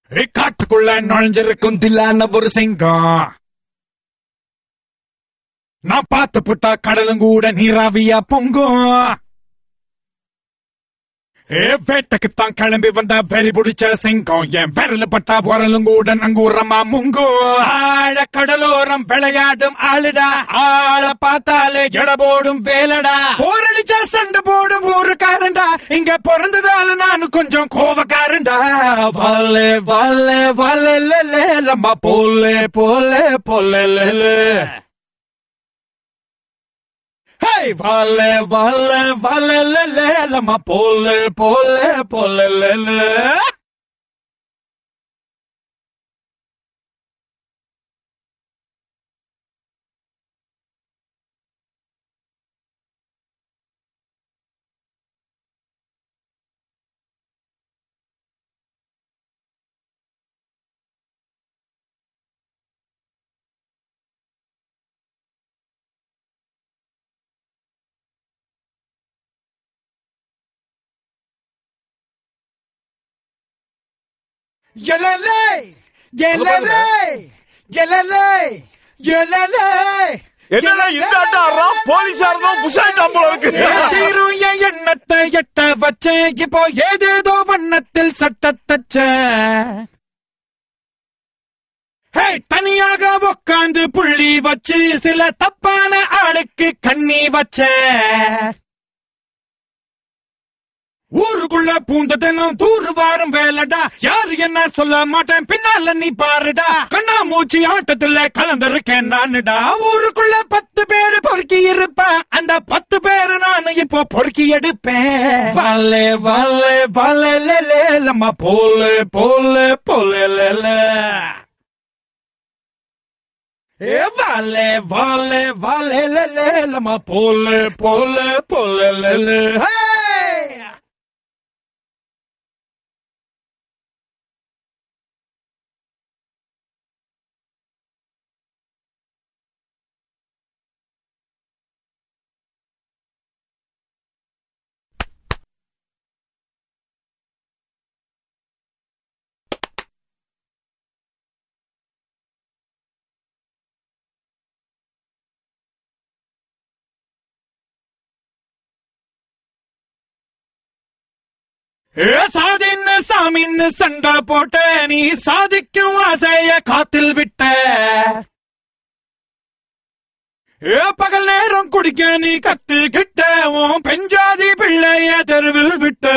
காட்டுக்குள்ள நுழைஞ்சிருக்கும் தில்லான ஒரு சிங்கம் நான் பார்த்து புட்டா கடலும் கூட நீராவியா பொங்கும் ஏ வேட்டைக்குத்தான் கிளம்பி வந்த வெறி பிடிச்ச சிங்கம் என் விரல பட்டா உரலும் கூட நங்கூரமா முங்கும் ஆழ கடலோரம் விளையாடும் ஆளுடா ஆள பார்த்தாலே எட போடும் வேலடா போரடிச்சா சண்டை போடும் ஊருக்காரன்டா இங்க பிறந்ததால நானு கொஞ்சம் கோவக்காரன்டா வல்லே வல்லே வல்லே லம்மா போலே போலே போலே Hey, vale, vale, vale, le, le, la ma pole, pole, pole, le, le. Yelele, yelele, yelele, yelele. என்னடா இந்த ஆட்டம் ஆடுறான் போலீஸா இருந்தோம் புஷாயிட்டான் போல இருக்கு சீரும் என் எண்ணத்தை எட்ட வச்சேன் இப்போ ஏதேதோ வண்ணத்தில் சட்ட தச்சேன் ஹே தனியாக உக்காந்து புள்ளி வச்சு சில தப்பான ஆளுக்கு கண்ணி வச்சேன் ஊருக்குள்ள பூந்ததெல்லாம் தூரு வாரம் வேலடா யாரு என்ன சொல்ல மாட்டேன் பின்னால நீ பாருடா கண்ணா மூச்சு ஆட்டத்துல கலந்திருக்கேன் நானுடா ஊருக்குள்ள பத்து பேரு பொறுக்கி இருப்பேன் அந்த பத்து பேரு நான் இப்போ பொறுக்கி எடுப்பேன் வல்லே வல்லே வல்லே லே லே லம்மா போலே போலே போலே லே லே ஏ vale, vale, vale, le, le, la ma pole, pole, pole, le, le. Hey! ஏ சாதின்னு சாமின்னு சண்டை போட்ட நீ சாதிக்கும் ஆசைய காத்தில் விட்ட ஏ பகல் நேரம் குடிக்க நீ கத்துக்கிட்ட உன் பெஞ்சாதி பிள்ளைய தெருவில் விட்ட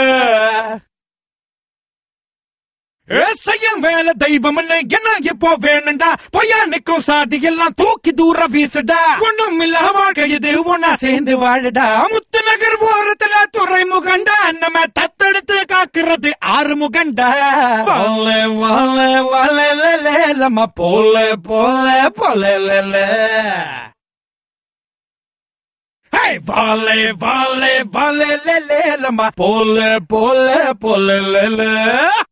ஏ செய்யும் வேலை தெய்வம் என்ன இப்போ வேணும்டா பொய்யா நிக்கும் சாதி எல்லாம் தூக்கி தூர வீசுடா ஒண்ணும் இல்ல வாழ்க்கை இது ஒன்னா சேர்ந்து வாழுடா முத்து நகர் ஓரத்துல துறைமுகண்டா நம்ம தத்தெடுத்து காக்குறது ஆறு முகண்டா வல்ல வல்ல வல்ல லம்மா போல போல போல Hey, vale, vale, vale, le, le, la ma, pole, pole, pole, le, le.